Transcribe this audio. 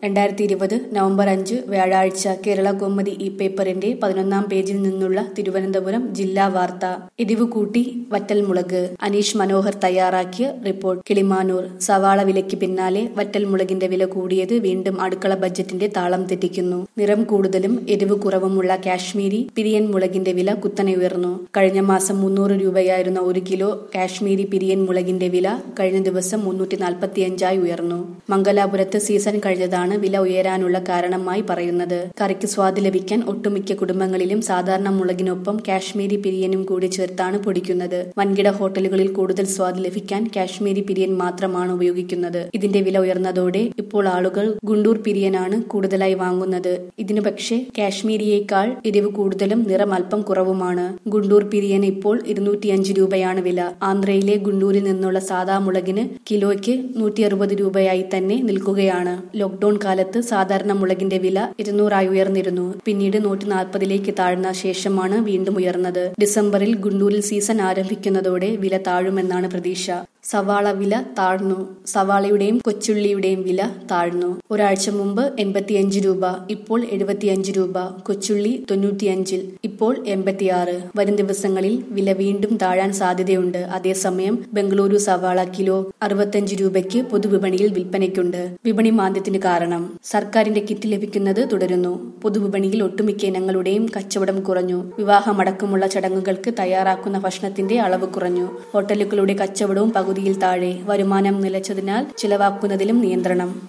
രണ്ടായിരത്തി ഇരുപത് നവംബർ അഞ്ച് വ്യാഴാഴ്ച കേരള കൗമുദി ഈ പേപ്പറിന്റെ പതിനൊന്നാം പേജിൽ നിന്നുള്ള തിരുവനന്തപുരം ജില്ലാ വാർത്ത എരിവ് കൂട്ടി വറ്റൽമുളക് അനീഷ് മനോഹർ തയ്യാറാക്കിയ റിപ്പോർട്ട് കിളിമാനൂർ സവാള വിലയ്ക്ക് പിന്നാലെ വറ്റൽമുളകിന്റെ വില കൂടിയത് വീണ്ടും അടുക്കള ബജറ്റിന്റെ താളം തെറ്റിക്കുന്നു നിറം കൂടുതലും എരിവ് കുറവുമുള്ള കാശ്മീരി പിരിയൻ മുളകിന്റെ വില കുത്തനെ ഉയർന്നു കഴിഞ്ഞ മാസം മുന്നൂറ് രൂപയായിരുന്ന ഒരു കിലോ കാശ്മീരി പിരിയൻ മുളകിന്റെ വില കഴിഞ്ഞ ദിവസം മുന്നൂറ്റി നാൽപ്പത്തിയഞ്ചായി ഉയർന്നു മംഗലാപുരത്ത് സീസൺ കഴിഞ്ഞതാണ് വില ഉയരാനുള്ള കാരണമായി പറയുന്നത് കറിക്ക് സ്വാദ് ലഭിക്കാൻ ഒട്ടുമിക്ക കുടുംബങ്ങളിലും സാധാരണ മുളകിനൊപ്പം കാശ്മീരി പിരിയനും കൂടി ചേർത്താണ് പൊടിക്കുന്നത് വൻകിട ഹോട്ടലുകളിൽ കൂടുതൽ സ്വാദ് ലഭിക്കാൻ കാശ്മീരി പിരിയൻ മാത്രമാണ് ഉപയോഗിക്കുന്നത് ഇതിന്റെ വില ഉയർന്നതോടെ ഇപ്പോൾ ആളുകൾ ഗുണ്ടൂർ പിരിയനാണ് കൂടുതലായി വാങ്ങുന്നത് ഇതിനു പക്ഷേ കാശ്മീരിയേക്കാൾ എരിവ് കൂടുതലും നിറം അല്പം കുറവുമാണ് ഗുണ്ടൂർ പിരിയൻ ഇപ്പോൾ ഇരുന്നൂറ്റിയഞ്ച് രൂപയാണ് വില ആന്ധ്രയിലെ ഗുണ്ടൂരിൽ നിന്നുള്ള സാദാ മുളകിന് കിലോയ്ക്ക് നൂറ്റി അറുപത് രൂപയായി തന്നെ നിൽക്കുകയാണ് ലോക്ഡൌൺ കാലത്ത് സാധാരണ മുളകിന്റെ വില ഇരുന്നൂറായി ഉയർന്നിരുന്നു പിന്നീട് നൂറ്റി നാൽപ്പതിലേക്ക് താഴ്ന്ന ശേഷമാണ് വീണ്ടും ഉയർന്നത് ഡിസംബറിൽ ഗുണ്ടൂരിൽ സീസൺ ആരംഭിക്കുന്നതോടെ വില താഴുമെന്നാണ് പ്രതീക്ഷ സവാള വില താഴ്ന്നു സവാളയുടെയും കൊച്ചുള്ളിയുടെയും വില താഴ്ന്നു ഒരാഴ്ച മുമ്പ് എൺപത്തിയഞ്ച് രൂപ ഇപ്പോൾ എഴുപത്തിയഞ്ച് രൂപ കൊച്ചുള്ളി തൊണ്ണൂറ്റിയഞ്ചിൽ ഇപ്പോൾ എൺപത്തിയാറ് വരും ദിവസങ്ങളിൽ വില വീണ്ടും താഴാൻ സാധ്യതയുണ്ട് അതേസമയം ബംഗളൂരു സവാള കിലോ അറുപത്തിയഞ്ച് രൂപയ്ക്ക് പൊതുവിപണിയിൽ വിൽപ്പനയ്ക്കുണ്ട് വിപണി മാന്ദ്യത്തിന് കാരണം സർക്കാരിന്റെ കിറ്റ് ലഭിക്കുന്നത് തുടരുന്നു പൊതുവിപണിയിൽ ഒട്ടുമിക്ക ഇനങ്ങളുടെയും കച്ചവടം കുറഞ്ഞു വിവാഹമടക്കമുള്ള ചടങ്ങുകൾക്ക് തയ്യാറാക്കുന്ന ഭക്ഷണത്തിന്റെ അളവ് കുറഞ്ഞു ഹോട്ടലുകളുടെ കച്ചവടവും പകുതിയിൽ താഴെ വരുമാനം നിലച്ചതിനാൽ ചിലവാക്കുന്നതിലും നിയന്ത്രണം